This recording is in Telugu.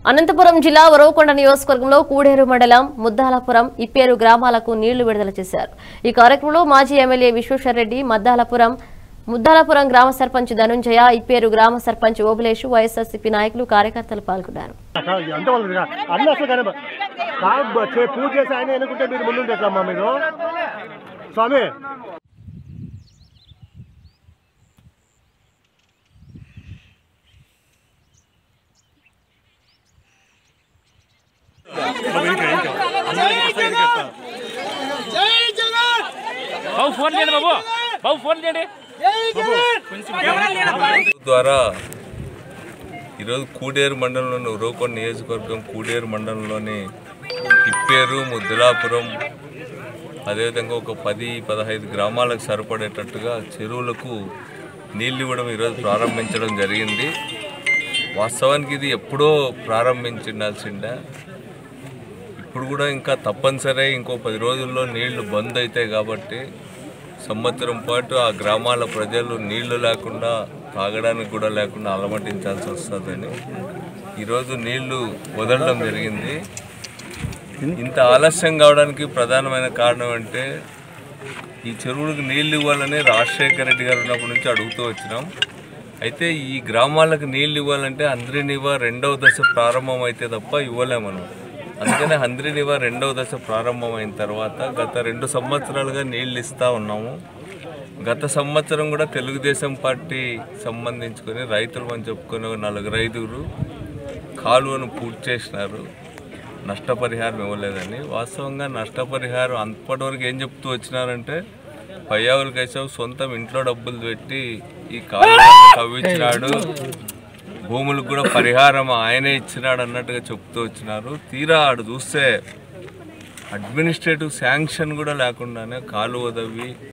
అనంతపురం జిల్లా ఉరవకొండ నియోజకవర్గంలో కూడేరు మండలం ముద్దాలపురం ఇప్పేరు గ్రామాలకు నీళ్లు విడుదల చేశారు ఈ కార్యక్రమంలో మాజీ ఎమ్మెల్యే విశ్వేశ్వరరెడ్డి మద్దాలపురం ముద్దాలపురం గ్రామ సర్పంచ్ ధనుంజయ ఇప్పేరు గ్రామ సర్పంచ్ ఓబులేషు వైఎస్ఆర్సీపీ నాయకులు కార్యకర్తలు పాల్గొన్నారు ఎంత వాళ్ళు అన్న అసలు కానీ కాదు చే- పూజ చేసి ఆయన ఎన్నుకుంటే మీరు ముందుంటే ఎట్లమ్మా మీరు స్వామి బాబు ఫోన్ చేయండి బాబు బాబు ఫోన్ చేయండి ద్వారా ఈరోజు కూడేరు మండలంలోని ఉరవకొండ నియోజకవర్గం కూడేరు మండలంలోని ఇప్పేరు ముద్దులాపురం అదేవిధంగా ఒక పది పదహైదు గ్రామాలకు సరిపడేటట్టుగా చెరువులకు నీళ్ళు ఇవ్వడం ఈరోజు ప్రారంభించడం జరిగింది వాస్తవానికి ఇది ఎప్పుడో ప్రారంభించాల్సిందే ఇప్పుడు కూడా ఇంకా తప్పనిసరి ఇంకో పది రోజుల్లో నీళ్లు బంద్ అవుతాయి కాబట్టి సంవత్సరం పాటు ఆ గ్రామాల ప్రజలు నీళ్లు లేకుండా తాగడానికి కూడా లేకుండా అలమటించాల్సి వస్తుందని ఈరోజు నీళ్లు వదలడం జరిగింది ఇంత ఆలస్యం కావడానికి ప్రధానమైన కారణం అంటే ఈ చెరువులకు నీళ్లు ఇవ్వాలని రాజశేఖర రెడ్డి గారు ఉన్నప్పటి నుంచి అడుగుతూ వచ్చినాం అయితే ఈ గ్రామాలకు నీళ్లు ఇవ్వాలంటే హంద్రీనివా రెండవ దశ ప్రారంభం అయితే తప్ప ఇవ్వలేము మనం అందుకనే హంద్రీనివా రెండవ దశ ప్రారంభమైన తర్వాత గత రెండు సంవత్సరాలుగా నీళ్లు ఇస్తా ఉన్నాము గత సంవత్సరం కూడా తెలుగుదేశం పార్టీ సంబంధించుకొని రైతులు అని చెప్పుకొని ఒక నలుగురు ఐదుగురు కాలువను పూర్తి చేసినారు నష్టపరిహారం ఇవ్వలేదని వాస్తవంగా నష్టపరిహారం అప్పటివరకు ఏం చెప్తూ వచ్చినారంటే పయ్యావుల కేశవ్ సొంతం ఇంట్లో డబ్బులు పెట్టి ఈ కాలువ తవ్వించినాడు భూములకు కూడా పరిహారం ఆయనే ఇచ్చినాడు అన్నట్టుగా చెప్తూ వచ్చినారు తీరా ఆడు చూస్తే అడ్మినిస్ట్రేటివ్ శాంక్షన్ కూడా లేకుండానే కాలువ తవ్వి